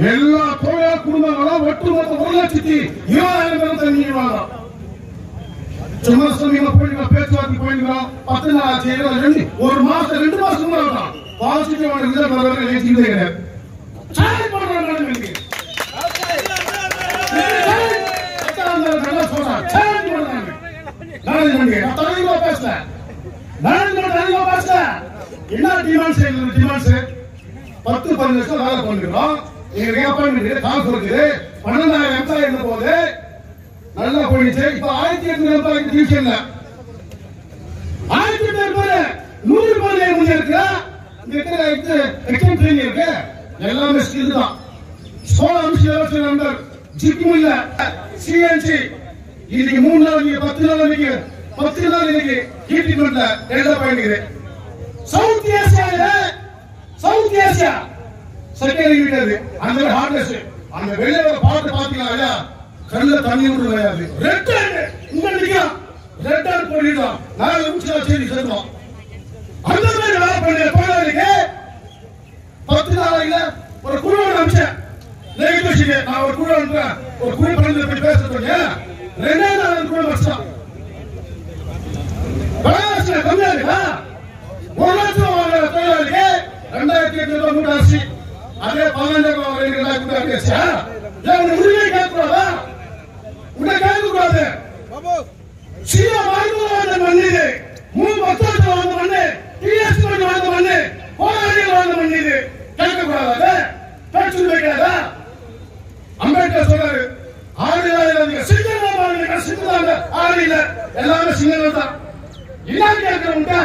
எல்லா தொழிலாளர் குடும்பங்களும் ஒட்டுமொத்த ஒரு லட்சத்தி இருபதாயிரம் பேரும் தங்கிடுவாங்க சும்மா சொன்னீங்க போயிட்டு பேச்சுவார்த்தை போயிருக்கோம் பத்து நாள் ஆச்சு இருபது ரெண்டு ஒரு மாசம் ரெண்டு மாசம் கூட ஆகலாம் பாசிட்டிவ் ரிசல்ட் வர நினைச்சுக்கிட்டே கிடையாது சாரி பண்றாங்க எனக்கு நல்லா சொல்றாங்க சாரி பண்றாங்க நாளைக்கு நான் தலைவா பேசல நாளைக்கு தலைவா பேசல என்ன டிமாண்ட்ஸ் எங்களுக்கு டிமாண்ட்ஸ் பத்து பதினஞ்சு லட்சம் வேலை பண்ணிக்கிறோம் எங்களுக்கு அப்பாயின்மெண்ட் காசு இருக்குது பன்னெண்டாயிரம் எம்ப்ளாய் இருந்த போது நல்லா போயிடுச்சு இப்ப ஆயிரத்தி எட்நூறு எம்ப்ளாய் டிவிஷன்ல ஆயிரத்தி எட்நூறு பேரு நூறு பேர் முன்னே இருக்கிற இங்க இருக்கிற எக்ஸாம் ட்ரைனிங் இருக்கு எல்லாமே ஸ்கில் தான் சோழ அம்சம் நம்பர் ஜிப்மு இல்ல சிஎன்சி இன்னைக்கு மூணு நாள் நீங்க பத்து நாள் இன்னைக்கு பத்து நாள் இன்னைக்கு ட்ரீட்மெண்ட்ல எழுத பயணிக்குது சவுத் ஏசியால சவுத் ஏசியா செகண்ட் இருக்கிறது அந்த ஹார்ட்னஸ் அந்த வெளியில பாட்டு பாத்தீங்களா ஐயா கண்ணுல தண்ணி விட்டு கிடையாது ரெட் ஹேண்ட் இங்க நிக்கலாம் ரெட் ஹேண்ட் போட்டுக்கலாம் நாலு நிமிஷம் சரி செல்வோம் அந்த மாதிரி வேலை பண்ண தொழிலாளிக்கு பத்து நாளையில ஒரு குழு அனுப்பிச்சேன் நெகோசியேஷன் நான் ஒரு குழு அனுப்புறேன் ஒரு குழு பண்ணி போய் பேச சொன்னேன் ரெண்டே நாள் குழு வச்சிட்டான் விலைவாசி கம்மியா இருக்கா ஒரு லட்சம் வாங்குற தொழிலாளிக்கு ரெண்டாயிரத்தி எட்டு ரூபாய் மூட்டை அரிசி அதே பதினஞ்சாயிரம் ரூபாய் ரெண்டு ரூபாய் மூட்டை அரிசி ஏன் உன்னை உரிமை கேட்கக்கூடாதா உன்னை கேட்கக்கூடாது சிறிய வாழ்ந்து வாழ்ந்த மண் இது மூணு பத்தாண்டு வாழ்ந்த மண்ணு டிஎஸ் வாழ்ந்த மண்ணு போராடிகள் வாழ்ந்த மண் இது கேட்கக்கூடாது பேச்சு வைக்காதா அம்பேத்கர் சொல்றாரு ஆடு இல்லாதீங்க சிங்கம் வாழ்ந்தீங்க சிங்கம் ஆடு இல்ல எல்லாமே சிங்கம் தான் என்ன கேட்கிறவங்க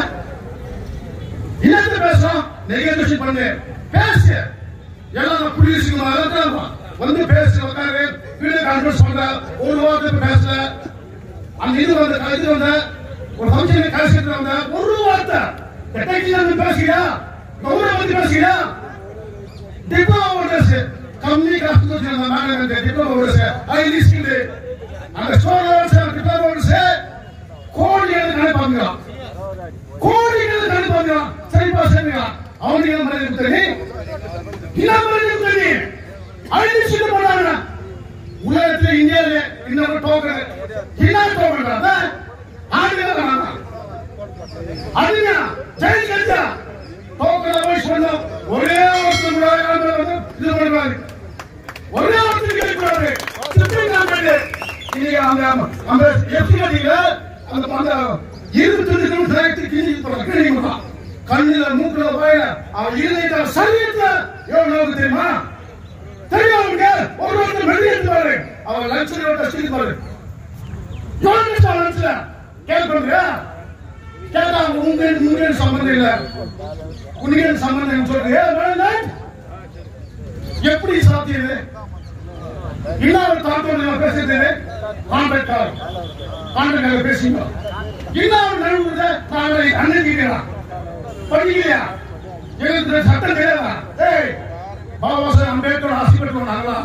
என்னத்த பேசுறோம் நெகோசியேஷன் பண்ணு பேசு எல்லாம் குடியிருச்சுமா வந்து பேசு உட்காரு வீடியோ கான்ஃபரன்ஸ் பண்ற ஒரு வாரத்துக்கு பேசல அந்த இது வந்த இது வந்த ஒரு ஃபங்க்ஷன் கடைசிட்டு வந்த ஒரு வார்த்தை டெக்னிக்கல் பேசுறியா கௌரவ பத்தி பேசுறியா டிப்ளமோ ஓடர்ஸ் கம்மி காசு சொன்ன management diploma orders I list அந்த ஸ்டோர் டிப்ளமோ ஓடர்ஸ் கோடி நினைப்பாங்க கோடி நினைப்பாங்க சரிப்பா சரிங்க அவனுக்கு என்ன மரியாதை கொடுத்தனி என்ன மரியாதை கொடுத்தனி ஐடி சீட் போடாங்க உலகத்துல இந்தியாவில இன்னொரு டோக்கன் என்ன டோக்கன் ஆண்டுகள் அதுங்க ஜெயில் கஞ்சா டோக்கன் அவாய்ட் பண்ணோம் ஒரே ஒருத்தர் கூட யாரும் வந்து இது பண்ணுவாரு ஒரே ஒருத்தர் கேட்கிறாரு சுப்ரீம் கோர்ட் இன்னைக்கு அந்த அந்த எஃப்சில அந்த அந்த இருபத்தி ரெண்டு கிலோமீட்டர் கிளி கிளி கண்ணுல மூக்குல வாயில அவன் இருந்த சரீரத்துல எவ்வளவு நமக்கு தெரியுமா தெரியும் அவனுக்கு ஒரு ஒருத்தர் வெளியே எடுத்துவாரு அவன் லட்சம் டெஸ்ட் பாரு யோகேஷ் லட்சல கேட்கறது கேட்டா உங்க உங்க சம்பந்தம் இல்ல உனக்கு சம்பந்தம் சொல்றீங்க எப்படி சாத்தியது இன்னொரு தாத்தோட நம்ம பேசுறது கான்ட்ராக்ட் கான்ட்ராக்ட் பேசுங்க இன்னொரு நடுவுல நாங்க அண்ணன் கேட்கலாம் படிக்கலையா எங்களுக்கு சட்டம் தெரியாதா ஏய் பாபா சாஹேப் அம்பேத்கர் ஹாஸ்பிட்டல் நாங்களா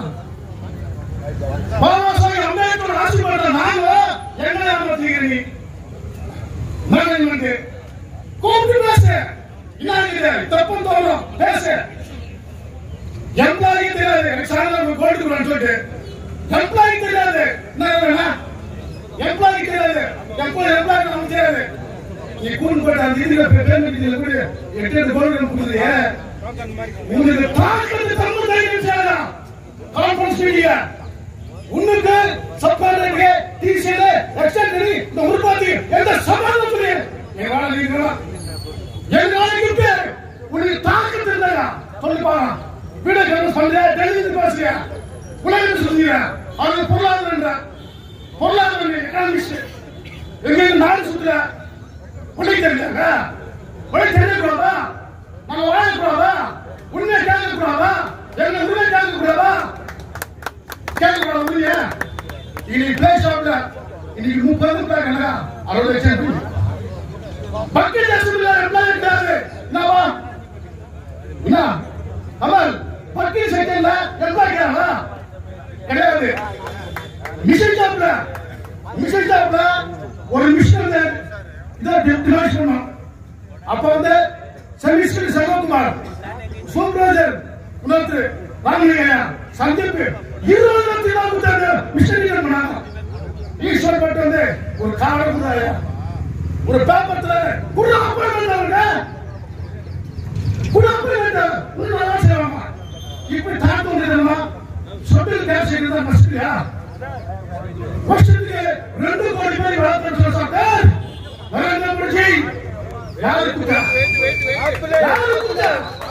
பாபா சாஹேப் அம்பேத்கர் ஹாஸ்பிட்டல் நாங்க எங்க ஏமாத்தீங்க மேனேஜ்மெண்ட் கூப்பிட்டு பேசு என்ன தப்பு தோணும் பேசு எம்ப்ளாயி தெரியாது எனக்கு சாயந்தரம் கோல்டு சொல்லிட்டு எம்ப்ளாயி தெரியாது என்ன எம்ப்ளாயி தெரியாது எம்ப்ளாயி எம்ப்ளாயி நமக்கு தெரியாது நீ கூண்டு போயிட்டு அந்த இதுல பேமெண்ட் இதுல கூட எட்டு எட்டு கோல்டு கொடுக்குறிய உங்களுக்கு பார்க்கறது தமிழ் தைரியம் செய்யலாம் கான்ஃபரன்ஸ் மீடியா உன்னுக்கு சப்பாடுக்கு டிசில எக்ஸ்டென்ட் இந்த உற்பத்தி எந்த சமாதானம் சொல்லி எங்களால நீங்களா எங்களால இருக்கு உனக்கு தாக்கத்து இருந்தா சொல்லி பாரு வீடியோ கேட்டு சொல்றியா டெல்லியில பேசுறியா உலகத்தில் சொல்றியா அவங்க பொருளாதாரம் பொருளாதாரம் எக்கனாமிக்ஸ் எங்க நாடு சுத்துற உனக்கு தெரியாங்க உனக்கு தெரியக்கூடாதா நம்ம வாழக்கூடாதா உண்மை கேட்கக்கூடாதா எங்க உண்மை கேட்கக்கூடாதா கேட்கக்கூடாது உண்மைய இன்னைக்கு பிளே ஷாப்ல இன்னைக்கு முப்பது பேர் கணக்கா அறுபது லட்சம் பக்கெட் டஸ்ட்பின்ல எம்ப்ளாயி கிடையாது என்னவா என்ன அமல் பக்கெட் செக்டர்ல எம்ப்ளாயி கிடையாதா கிடையாது மிஷின் ஷாப்ல மிஷின் ஷாப்ல ஒரு மிஷின் இதை டிவைஸ் பண்ணோம் அப்ப வந்து செமிஸ்டர் செல்வகுமார் சூப்பர்வைசர் இன்னொருத்தர் வாங்கினீங்க சந்திப்பு இருபது லட்சம் ரூபாய் கொடுத்தாங்க மிஷினரி பண்ணாங்க ஈஸ்வர் பட்டு வந்து ஒரு காரை கொடுத்தாரு ஒரு பேப்பர்ல குடு அப்பாயின்மெண்ட் குடு அப்பாயின்மெண்ட் இன்னும் நல்லா செய்வாங்க இப்படி தாக்க முடியுமா சொட்டு கேஸ் இருந்தா மஸ்டியா வருஷத்துக்கு ரெண்டு கோடி பேர் வளர்த்து சார் நரேந்திர மோடி யாரு கொடுத்தா யாரு கொடுத்தா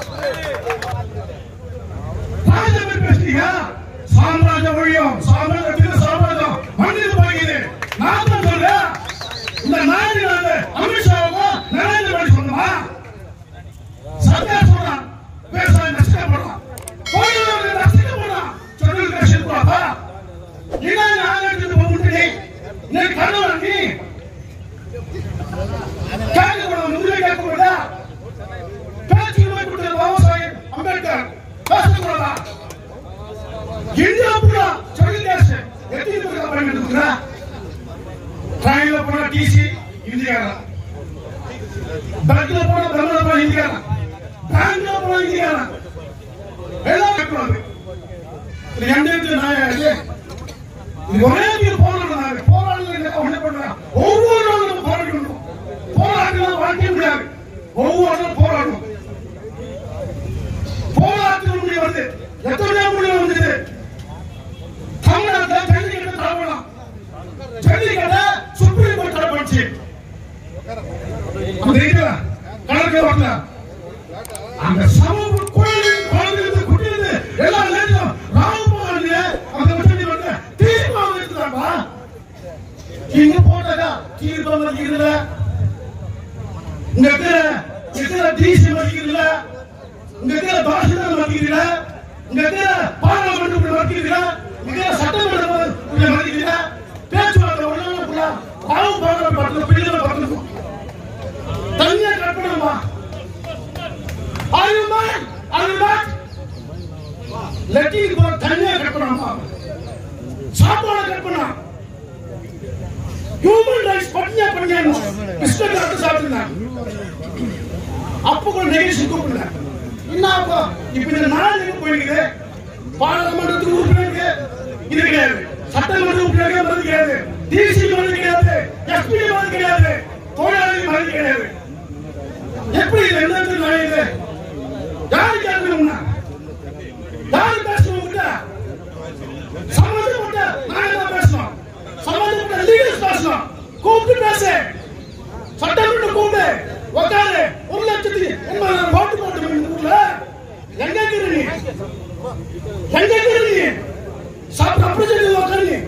ராஜபர் பேசுறீங்க சாம்ராஜ்ய ஒழியும் சாம்ராஜ்யத்துக்கு சாம்ராஜ்யம் மண்ணில் போகிறது நான் தான் சொல்றேன் இந்த நாடு வந்து அமித்ஷாவுக்கும் நரேந்திர மோடி சொன்னமா சத்யா சொல்றான் பேச நஷ்டப்படுறான் கோயிலுக்கு நஷ்டப்படுறான் சொல்லி கஷ்டப்படுறாப்பா என்ன நாகரிகத்துக்கு போகுது நீ கணவன் நீ கேட்கக்கூடாது முதலே கேட்கக்கூடாதா பேச்சு கொடுத்த பாபா சாஹேப் அம்பேத்கர் பேசக்கூடாதா இந்தியா பூரா சொல்லி கேஸ் எத்தனை பேருக்கு அப்பாயின்மெண்ட் கொடுக்குறா ட்ரெயின்ல போனா டிசி இந்தியாரா பேங்க்ல போனா தமிழ்ல போனா இந்தியாரா பேங்க்ல போனா இந்தியாரா எல்லாம் கேட்கக்கூடாது இது எந்த இடத்துல நான் இது இது ஒரே ஒரு போராட்டம் நாங்க போராட்டம் ஒண்ணு பண்றோம் ஒவ்வொரு நாளும் நம்ம போராடணும் போராட்டம் வாழ்க்கை முடியாது ஒவ்வொரு நாளும் போராடணும் போராட்டத்தில் முடிவு வருது எத்தனையோ முடிவு வந்தது தமிழ்நாட்டில் ஜல்லிக்கட்டு தரப்படலாம் ஜல்லிக்கட்டை சுப்ரீம் கோர்ட் தடை பண்ணுச்சு அந்த இதுல கணக்கு வரல அந்த சமூக கோயில் குழந்தைங்க குட்டியிருந்து எல்லா நேரத்திலும் ராமபவன்ல அந்த வசதி வந்து தீர்மானம் எடுத்துட்டாங்க இங்க போட்டதா தீர்மானம் இருக்கிற இங்க இருக்கிற இருக்கிற டிசி மதிக்கிறீங்களா இங்க இருக்கிற பாசிதர் மதிக்கிறீங்களா இங்க இருக்கிற பாராளுமன்ற மதிக்கிறீங்களா இங்க இருக்கிற சட்டமன்ற மதிக்கிறீங்களா பேச்சுவார்த்தை ஒண்ணு ராவு பாக்கிற பட்டணம் பிடிக்கிற பட்டணம் தனியா கட்டணுமா Are you mad? Are you not? Let it go தனியா கட்டணுமா சாப்பாடு கட்டணும் ஹியூமன் ரைட்ஸ் பட்டியா பண்ணியாங்க பிஸ்கட் சாப்பிட்டு சாப்பிட்டுருந்தாங்க அப்ப கூட நெகேஷன் கூப்பிடல என்ன அப்போ இப்ப இந்த நாடு எங்க போயிருக்குது பாராளுமன்றத்துக்கு உறுப்பினருக்கு இது கிடையாது சட்டமன்ற உறுப்பினருக்கு மருந்து கிடையாது டிசி மருந்து கிடையாது எஸ்பி மருந்து கிடையாது தொழிலாளி மருந்து கிடையாது எப்படி இது என்ன நாடு இது யாரு கேட்கணும்னா யாரு பேசணும் கிட்ட சம்பந்தப்பட்ட நாங்க தான் பேசணும் சம்பந்தப்பட்ட லீடர்ஸ் பேசணும் கூப்பிட்டு பேசு சட்டமன்ற கூப்பிட்டு உட்காரு ஒரு லட்சத்துக்கு எண்பதாயிரம் ஓட்டு போட்டு இந்த ஊர்ல எங்க இருக்கிற நீ எங்க இருக்கிற நீ சாப்பிட ரெப்ரசன்டேட்டிவ் உட்காரு நீ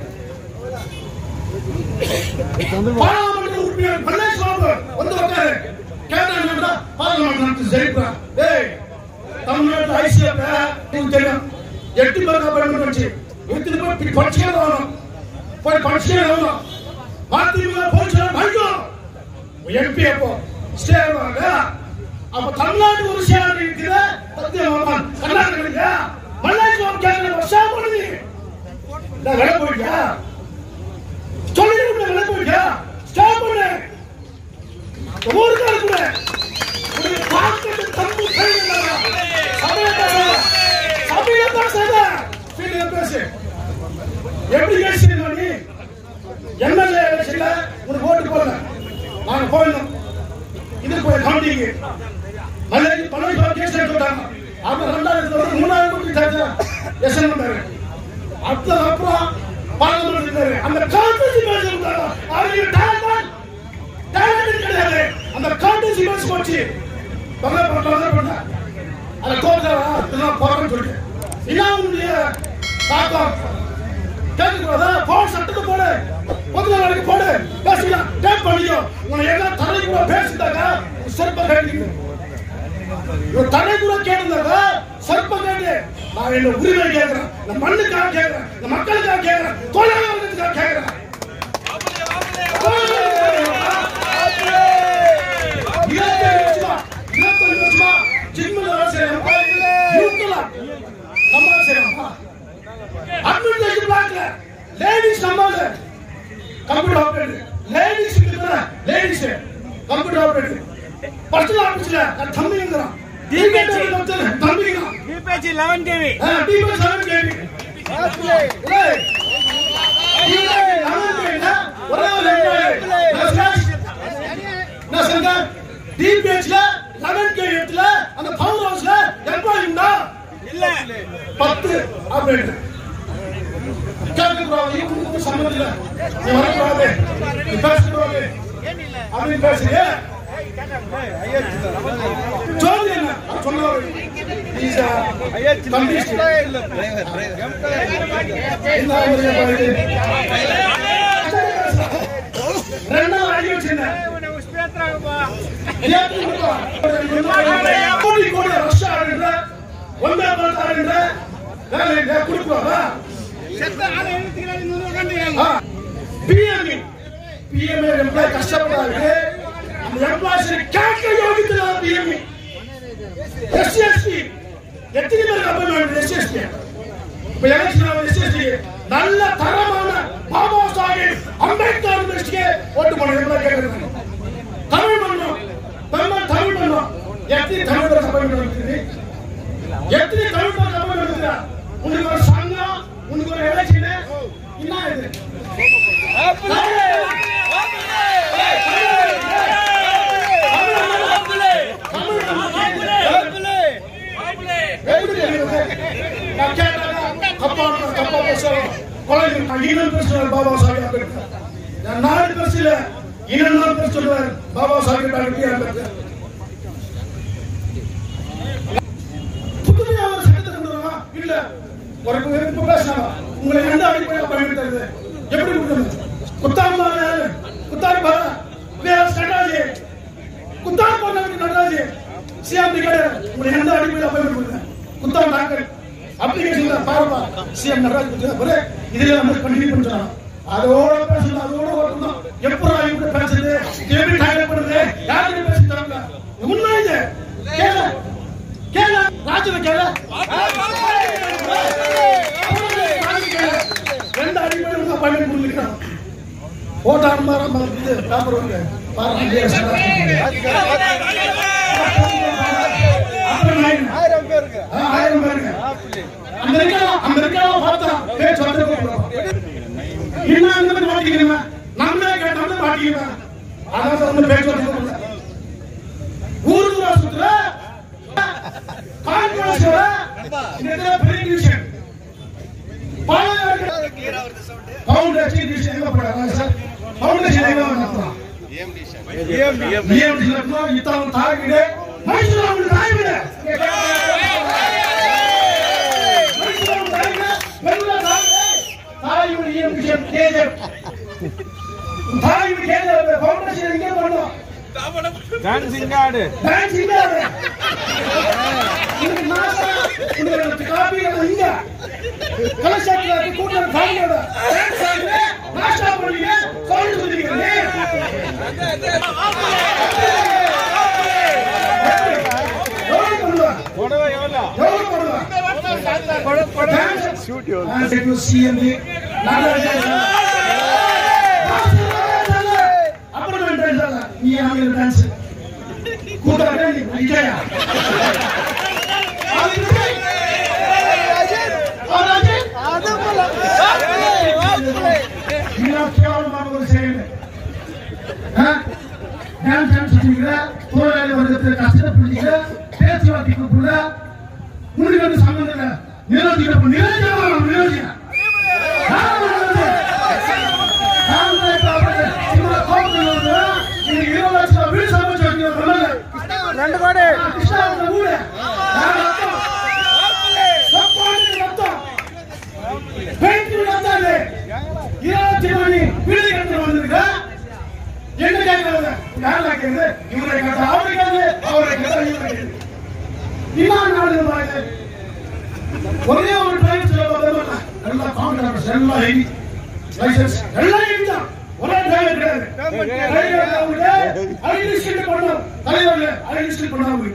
பாராளுமன்ற உறுப்பினர் பன்னீர்செல்வம் வந்து உட்காரு கேட்டாங்கன்னா பாராளுமன்ற நடத்தி ஜெயிப்பா டேய் தமிழ்நாட்டு ஐசிஎஃப் உங்களுக்கு தெரியும் எட்டு பேருக்கு அப்பாயின்மெண்ட் பண்ணிச்சு எத்தனை பேர் இப்படி படிச்சே வரணும் போய் படிச்சே வரணும் மதிமுக போலீஸ் வைக்கும் எம்பி அப்போ ஸ்டே ஆவாங்க அப்ப தமிழ்நாடு ஒரு சேவை இருக்கிற சத்தியமான் கர்நாடகா மல்லாய்க்கு கேட்கிற வருஷம் பண்ணுது நான் விலை போயிட்டா சொல்லிட்டு விலை போயிட்டா ஸ்டாப் பண்ணு ஊருக்கார கூட ஒரு பாக்கெட் தம்பு கையில சபையில பேசாத சபையில பேசாத வீட்டுல பேசு எப்படி பேசுறீங்க நீ எம்எல்ஏ எலெக்ஷன்ல உனக்கு ஓட்டு போடல நாங்க போயிடணும் இது போய் கவுண்டிங் மதுரைக்கு பழனிசாமி கேஸ் எடுத்துட்டாங்க அப்புறம் ரெண்டாயிரத்தி வருஷம் மூணாயிரம் கோடி எஸ்என் பண்ணாரு அடுத்த அப்புறம் பார்லிமெண்ட் இருந்தாரு அந்த கான்ட்ரசி பேசுறாங்க அவங்க டேலண்ட் டேலண்ட் கிடையாது அந்த கான்ட்ரசி பேசி போச்சு பங்களா பங்களா பண்ண அந்த கோபத்தில் இதெல்லாம் போறேன்னு சொல்லிட்டு இதான் உன்னுடைய தாக்கம் கேட்கக்கூடாதா போன் சட்டத்தை போடு பொதுவாக நாளைக்கு போடு பேசிக்கலாம் டேப் பண்ணிக்கோ உன்னை எல்லாம் தலை கூட பேசிட்டாங்க செருப்ப கேட்டு இவன் தலை கூட கேட்டிருந்தாங்க செருப்ப கேட்டு நான் என்ன உரிமை கேட்கிறேன் இந்த மண்ணுக்காக கேட்கிறேன் இந்த மக்களுக்காக கேட்கிறேன் தொழிலாளர்களுக்காக கேட்கிறேன் இருபத்தேழு வருஷமா இருபத்தஞ்சு வருஷமா ஜிம்மில் வேலை செய்யறேன் இருக்கலாம் நம்ம வேலை செய்யறோமா அட்மினிஸ்ட்ரேஷன் பிளாக்ல லேடிஸ் நம்மால கம்ப்யூட்டர் ஆபரேட்டர் லேடிஸ் இருக்கிற லேடிஸ் கம்ப்யூட்டர் ஆபரேட்டர் பர்சனல் ஆபீஸ்ல நான் தம்பிங்கிறான் டிபேட் தம்பிங்க டிபிஹெச் லெவன் கேவி டிபேட் செவன் கேள்வி ஏய், டிபேட் லெவன் கேள்வினா ஒரே ஒரு employee. நான் சொல்றேன். நான் சொல்றேன் டிபிஎச்ல லெவன் கேள்வியத்துல அந்த பவர் ஹவுஸ்ல எம்ப்ளாயி உண்டா இல்ல பத்து அப்படின்னு கேட்கக்கூடாது இவங்களுக்கு சம்மந்தம் இல்லை நீ வரக்கூடாது நீ பேசக்கூடாது அப்படின்னு பேசுறியே சொல்லு என்ன அது சொல்லுவாரு He's a communist. என்ன அவரு பாருங்க. ரெண்டாவது அடி வச்சிருந்தேன் கோடி கோடி ரஷ்யா ஆடுன்ற ஒன்றே பணத்தை ஆடுன்ற வேலை இல்லை கொடுக்குவாரா பிஎம்இ பிஎம்ஏ எம்ப்ளாய் கஷ்டப்படாது அந்த எம்ப்ளாய்ஸ் கேட்க யோகித்து பிஎம்இ எஸ்சிஎஸ்டி எத்தனை பேருக்கு அப்பாயின்மெண்ட் எஸ்சிஎஸ்டி இப்ப எலெக்ஷன் எஸ்சிஎஸ்டி நல்ல தரமான பாபா சாஹிப் அம்பேத்கர் யூனிவர்சிட்டிக்கு ஓட்டு போன எம்ப்ளாய் கேட்கறாங்க தமிழ் பண்ணோம் தமிழ் தமிழ் பண்ணோம் எத்தனை தமிழ் பேர் அப்பாயின்மெண்ட் இருக்குது எத்தனை தமிழ் பேர் அப்பாயின்மெண்ட் இருக்குதா உனக்கு ஒரு சங்கம் உனக்கு ஒரு எலெக்ஷன் என்ன இது எப்படி தெரியுது? நான் கேட்டேன், தப்பா தப்பா பேசுறேன். கொலைக்கு நான் இனம் பேசுறேன் பாபா சாஹிப் அம்பேத்கர். நான் நாடு பேசல, இனம் தான் பேச சொல்லுவார் பாபா சாஹிப் அம்பேத்கர். புதுமையா ஒரு சட்டத்தை கொண்டு வரலாம்? இல்ல. ஒரு இப்ப பேசினாங்க. உங்களை எந்த அடிப்படையில் பயன்படுத்துறது? எப்படி கொடுக்கணும்? குத்தாம் பாரு, குத்தாம் பாரு. வேற ஸ்ட்ராட்டஜி. குத்தாம் போனவங்க நடராஜி. சிஎம் கேடு உங்களை எந்த அடிப்படையில் பயன்படுத்துறது? குத்தாம் டாக்டர். அப்ளிகேஷன்ல பாருப்பா. சிஎம் நடராஜ் கொடுத்தா பாரு. இதுல நம்ம கண்டினியூ பண்றோம். அதோட பேசணும் அதோட ஓட்டணும் எப்படா இவங்க பேசுறது எப்படி டார்கெட் பண்ணுறது யாருக்கு பேசி தரல உண்மை இது கேளு கேளு ராஜுவை கேளு ரெண்டு அடிப்படை தான் பண்ணி கொடுத்துருக்கான் ஓட்டான் மாற இது பேப்பர் வந்து ஆயிரம் பேருக்கு ஆயிரம் பேருக்கு அமெரிக்கா அமெரிக்காவை பார்த்தா பேச்சு வந்து என்ன அந்த மாதிரி மாட்டிக்கிறீங்க நம்மளே கேட்ட நம்மளே மாட்டிக்கிறீங்க அதான் வந்து பேச்சு வந்து ஊருக்கு சுத்துற கான்ஃபரன்ஸ்ல இந்த பெரிய விஷயம் ஃபவுண்டேஷன் விஷயம் எங்க போறாங்க சார் ஃபவுண்டேஷன் எங்க நடத்துறான் EMD நடத்துறோம் இத்தனை தாகிடு மைசூர் அவங்க தாய்விடு மைசூர் தாய்விடு வெள்ள தாய்விடு தாய்விடு EMD விஷயம் கேஜெப் தாய்விடு கேஜெப் ஃபவுண்டேஷன் எங்க பண்ணுவோம் டான்சிங் கார்டு டான்ஸ் இங்க இன்னைக்கு நாசா உங்களுக்கு காப்பி இங்க கலசாட்டில கூட்டம் காமியோட டான்ஸ் ஆடுங்க நாஸ்டா பண்ணுங்க சவுண்ட் சொல்லிக்கிறீங்க எவ்வளவு பண்ணுவா புடவை எவ்வளோ எவ்வளவு பண்ணுவா ஷூட் யூ டான்ஸ் டு சிஎம்டி நல்ல அப்புறம் டான்ஸ் நீ அவங்க டான்ஸ் கூட்டாளி விஜயா அது விஜய் அது அஜய் இன்னும் கேவலமான ஒரு செயல் ஆ? டான்ஸ் டான்ஸ் பண்ணிக்கிற தொழிலாளி வர்க்கத்தை கஷ்டப்படுத்திக்கிற பேச்சுவார்த்தை கூப்பிடுற உனக்கு வந்து சம்பந்தம் இல்லை நிரோதிக்கிற நிரோஜனம் நிரோஜனம் ரெண்டு கோடி என்ன கேட்கறது யார் கேட்கறது இவரை கேட்டா அவரை கேட்கறது அவரை கேட்டா இவரை கேட்கறது இன்னும் நாடு பாருங்க ஒரே ஒரு டிரைவர் சொல்ல பார்த்தா எல்லா கான்ட்ராக்டர்ஸ் எல்லாம் ஹெவி லைசன்ஸ் எல்லாம் ஹெவி தான் ஒரே டிரைவர் கிடையாது டிரைவர் அவங்க ஐடென்டிஃபை பண்ணணும் தலைவர் ஐடென்டிஃபை பண்ணாம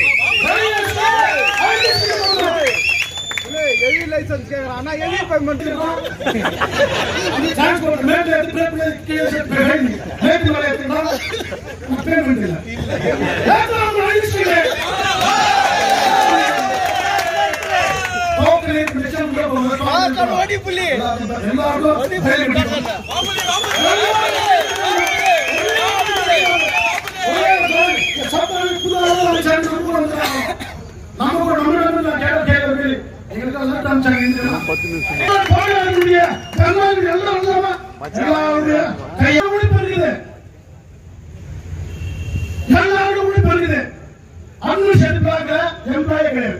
ஹெவி லைசன்ஸ் கேக்குறான் ஆனா ஹெவி பேமெண்ட் டிரான்ஸ்போர்ட் மேட்ல எடுத்து பிரேக் பண்ணி கீழே செட் பண்ணி மேட்ல மேல எடுத்துனா பேமெண்ட் இல்ல இல்ல அவங்க ஐடென்டிஃபை எல்லாருக்கும் ஓடி புள்ளி எல்லாருக்கும் தைரியம் கிடைக்கும். ஒரே ஒரு சட்டம் புதுதாக ஒரு சட்டம் கொண்டு வந்தாங்க. நம்ம கூட நம்ம நம்ம கேட்க கேட்கறது எங்களுக்கு எல்லாம் காமிச்சாங்க போராடக்கூடிய கர்நாடக எல்லாம் வந்தாமா எல்லாருடைய கையோடு பண்ணுது எல்லாரும் கூட பண்ணுது அண்ணன் செலுத்தாங்க எம்ப்ளாயி கிடையாது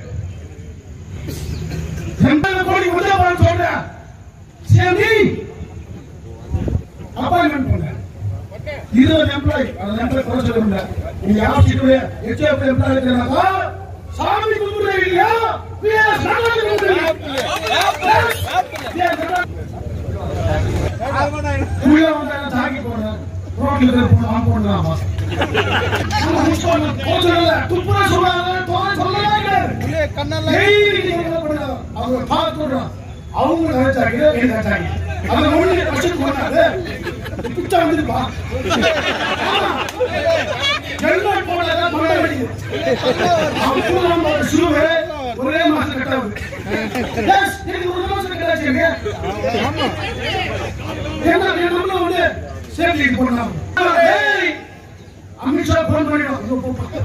எம்ப்ளாயி கோடி உதவான்னு சொல்றேன் சரி அப்பாயின்மெண்ட் பண்ண இருபது எம்ப்ளாயி அந்த எம்ப்ளாயி குறை சொல்ல முடியல நீங்க ஆட்சிக்குரிய எச்எஃப் எம்ப்ளாயி இருக்கிறாங்க சாமி கும்பிடுற இல்லையா பிஎஸ் நடராஜன் கும்பிடுறீங்க. பிஎஸ் நடராஜன் உள்ள வந்தாங்க தாக்கி போடுறேன் ரோட்ல இருக்கிற பொண்ணு வாங்க போடுறாமா துப்புரா சொல்றாங்க சொல்லவே கிடையாது கண்ணெல்லாம் டெய்லி நீங்க பண்ணுங்க. அவங்க பார்த்து சொல்றான். அவங்க நினைச்சாங்க, இவங்க நினைச்சாங்க. அதுல ஒண்ணு கஷ்டம் போனாது. பிச்சை வந்துருப்பா. ஆமா. ஹெல்மெட் போடாதான் மண்டை வெடிக்குது. அப்புறம் நம்ம shoe ஒரே மாசம் கட்டாது. Yes, எனக்கு ஒரு மாசம் கட்டாச்சுங்க. ஏன்னா, என் நம்மள வந்து safety க்கு போடலாம். ஏய், அமித்ஷா போன் பண்ணிடும் இதோ போ, போ.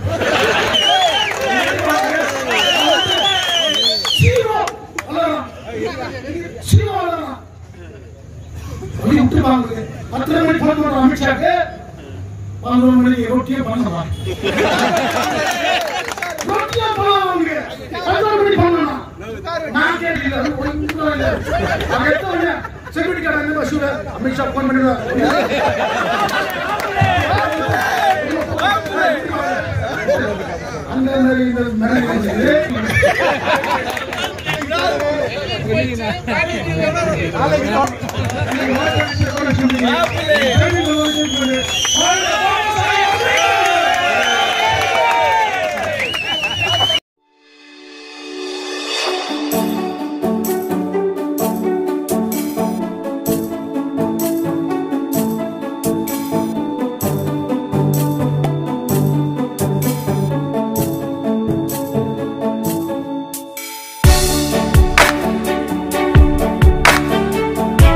சீரோ அலறான். சீரோ அலறான். அப்படியே விட்டுருப்பாங்க. பத்தரை மணி phone பண்றான் அமித்ஷாக்கு. பதினோரு மணிக்கு ரொட்டியே பண்ணுவான். ரொட்டியே பண்ணுவான் அவனுக்கு. பதினோரு மணிக்கு பண்ணணும். நான் கேட்கல. அது ஒண்ணும் இல்ல. அங்க எடுத்த உடனே security guard அங்க bus ல அமித்ஷா phone பண்ணிடுவார். அங்க இந்த இந்த மேடம் வந்து நாளைக்கு